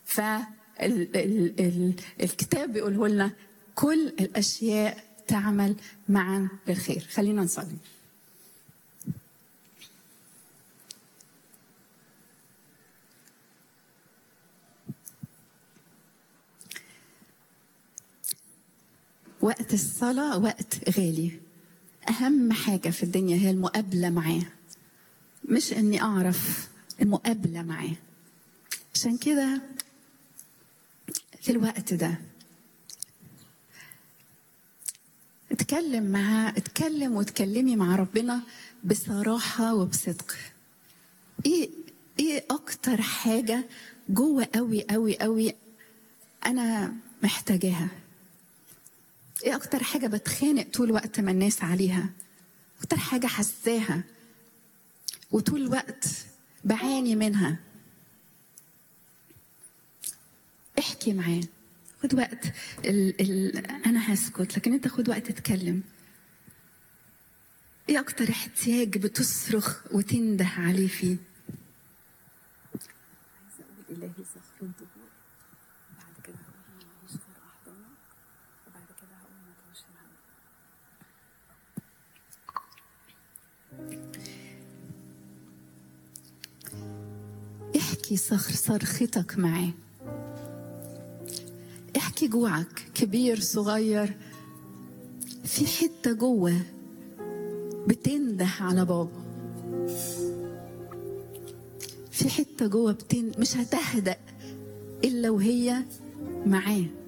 فالكتاب بيقوله لنا كل الاشياء تعمل معا للخير خلينا نصلي وقت الصلاة وقت غالي أهم حاجة في الدنيا هي المقابلة معاه مش إني أعرف المقابلة معاه عشان كده في الوقت ده اتكلم معاه اتكلم وتكلمي مع ربنا بصراحة وبصدق ايه ايه اكتر حاجة جوه قوي قوي قوي انا محتاجاها ايه اكتر حاجة بتخانق طول وقت ما الناس عليها اكتر حاجة حساها وطول الوقت بعاني منها احكي معاه خد وقت ال ال انا هسكت لكن انت خد وقت تتكلم ايه اكتر احتياج بتصرخ وتنده عليه فيه عايزه اقول الهي صخر الدهور بعد كده هقول ماليش غير احضانك وبعد كده هقول ما تقولش معايا احكي صخر صرختك معاه احكي جوعك كبير صغير في حته جوه بتنده على بابا في حته جوه بتن... مش هتهدأ الا وهي معاه